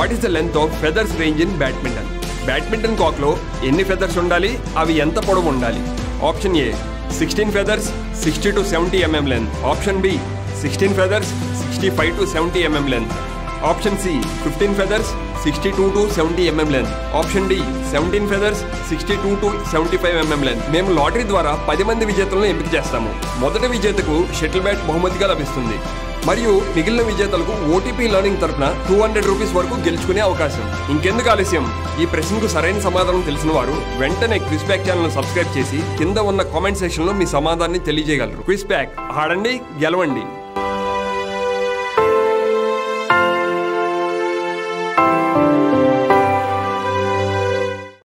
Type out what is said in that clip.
what is the length of feathers range in badminton badminton కాక్లో ఎన్ని ఫెదర్స్ ఉండాలి అవి ఎంత పొడవు ఉండాలి option A sixteen feathers sixty to seventy mm length option B sixteen feathers sixty five to seventy mm length option C fifteen feathers sixty two to seventy mm length option D seventeen feathers sixty two to seventy five mm length మేము lottery ద్వారా పది మంది విజేతలను ఎంపిక చేస్తాము మొదటి విజేతకు shuttle bat బహుమతిగా లభిస్తుంది మరియు మిగిలిన విజేతలకు ఓటీపీ లెర్నింగ్ తరపున టూ హండ్రెడ్ రూపీస్ వరకు గెలుచుకునే అవకాశం ఇంకెందుకు ఆలస్యం ఈ ప్రశ్నకు సరైన సమాధానం తెలిసిన వారు వెంటనే క్విజ్ బ్యాక్ ఛానల్ సబ్స్క్రైబ్ చేసి కింద ఉన్న కామెంట్ సెక్షన్ లో మీ సమాధానాన్ని తెలియజేయగలరు క్విజ్ బ్యాక్ ఆడండి గెలవండి